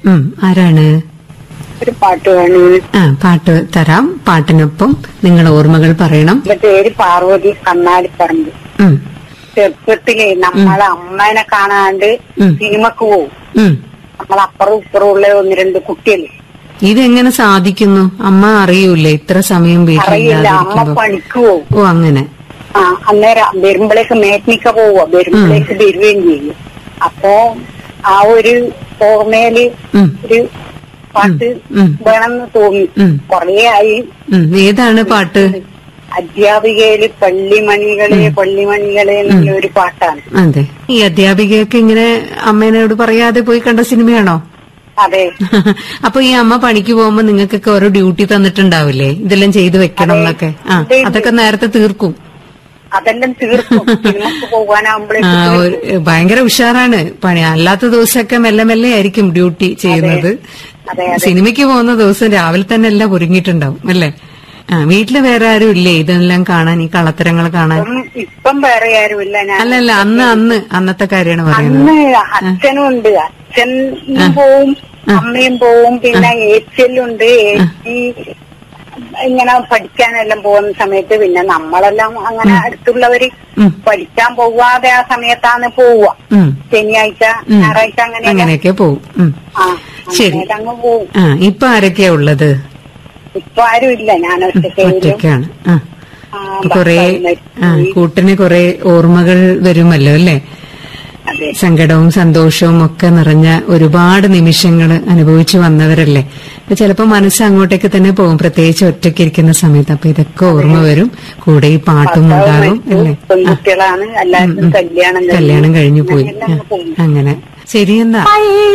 ഉം ആരാണ് ഒരു പാട്ട് വേണം ആ പാട്ട് തരാം പാട്ടിനൊപ്പം നിങ്ങൾ ഓർമ്മകൾ പറയണം എന്റെ പേര് പാർവതി കണ്ണാടിപ്പറമ്പ് ഉം ചെറുപ്പത്തിലെ നമ്മളെ അമ്മേനെ കാണാണ്ട് ഉം. സിനിമക്ക് പോവും ഉം നമ്മളപ്പുറം ഇപ്പുറം ഉള്ള ഒന്ന് രണ്ട് കുട്ടികൾ ഇതെങ്ങനെ സാധിക്കുന്നു അമ്മ അറിയൂലേ ഇത്ര സമയം അറിയില്ല അമ്മ വീട്ടിലില്ലാതിരിക്കുമ്പോ പണിക്ക് പോവും ഓ അങ്ങനെ ആ അന്നേരം വരുമ്പോഴേക്ക് മേറ്റ്നിക്ക പോവുക വരുമ്പോഴേക്ക് വരികയും ചെയ്യും അപ്പോ ആ ഒരു ഓർമ്മയില് ഉം ഒരു പാട്ട് ഉം. വേണമെന്ന് തോന്നി ഉം. കൊറേ ആയി ഉം ഏതാണ് പാട്ട് അധ്യാപികയില് പള്ളിമണികളെ പള്ളിമണികളെ എന്നുള്ള ഒരു പാട്ടാണ് അതെ ഈ അധ്യാപികയൊക്കെ ഇങ്ങനെ അമ്മേനോട് പറയാതെ പോയി കണ്ട സിനിമയാണോ അതെ അപ്പൊ ഈ അമ്മ പണിക്ക് പോകുമ്പോ നിങ്ങൾക്കൊക്കെ ഓരോ ഡ്യൂട്ടി തന്നിട്ടുണ്ടാവില്ലേ ഇതെല്ലാം ചെയ്തു വെക്കണം എന്നൊക്കെ ആ അതെ. അതൊക്കെ നേരത്തെ തീർക്കും അതെല്ലാം തീർക്കും സിനിമക്ക് ആ പോകാനാകുമ്പോഴേക്ക് ഒരു- ഭയങ്കര ഉഷാറാണ് പണി അല്ലാത്ത ദിവസമൊക്കെ മെല്ലെ മെല്ലെ ആയിരിക്കും ഡ്യൂട്ടി ചെയ്യുന്നത് അതെ, സിനിമയ്ക്ക് പോകുന്ന ദിവസം രാവിലെ തന്നെ എല്ലാം ഒരുങ്ങിയിട്ടുണ്ടാവും അല്ലേ ആ വീട്ടില് വേറെ ആരും ഇല്ലേ ഇതെല്ലാം കാണാൻ ഈ കളത്തരങ്ങൾ കാണാൻ ഇപ്പം ഇപ്പം വേറെ ആരുമില്ല ഞാൻ അല്ലല്ല അന്ന് അന്ന് അന്നത്തെ കാര്യമാണ് പറയുന്നത് അന്ന് അച്ഛനും ഉണ്ട് അച്ഛനും പോവും അമ്മയും പോവും പിന്നെ ഏച്ചിലുണ്ട് ഏച്ചി ഇങ്ങനെ പഠിക്കാനെല്ലാം പോകുന്ന സമയത്ത് പിന്നെ നമ്മളെല്ലാം അങ്ങനെ അടുത്തുള്ളവര് ഉം. പഠിക്കാൻ പോവാതെ ആ സമയത്താണ് പോവുക ഉം ശനിയാഴ്ച ഉം. ഞായറാഴ്ച അങ്ങനെ അങ്ങനെയൊക്കെ പോവും ഉം. ആ ശരി. അങ്ങനെ അങ്ങ് പോവും ആ ഇപ്പൊ ആരൊക്കെയാ ഉള്ളത് ഇപ്പൊ ആരും ഇല്ല ഞാൻ ഒറ്റയ്ക്കേ ഉള്ളൂ. ഒറ്റയ്ക്കാണ് ആ ആ, കൊറേ ഭർത്താവ് ആ മരിച്ചുപോയി. കൂട്ടിന് കൊറേ ഓർമ്മകൾ വരുമല്ലോ അല്ലേ അതെ സങ്കടവും സന്തോഷവും ഒക്കെ നിറഞ്ഞ ഒരുപാട് നിമിഷങ്ങൾ അനുഭവിച്ചു വന്നവരല്ലേ അപ്പൊ ചിലപ്പോ മനസ്സ് അങ്ങോട്ടേക്ക് തന്നെ പോകും പ്രത്യേകിച്ച് ഒറ്റയ്ക്ക് ഇരിക്കുന്ന സമയത്ത് അപ്പൊ ഇതൊക്കെ ഓർമ്മ വരും കൂടെ ഈ പാട്ടും ഭർത്താവ് ഉണ്ടാകും മരിച്ചു. അല്ലേ പെൺകുട്ടികളാണ് എല്ലാവർക്കും കല്യാണം കഴിഞ്ഞു. കല്യാണം കഴിഞ്ഞു പോയി അങ്ങനെയെല്ലാം അങ്ങ് പോകും. അങ്ങനെ ശരിയെന്നാ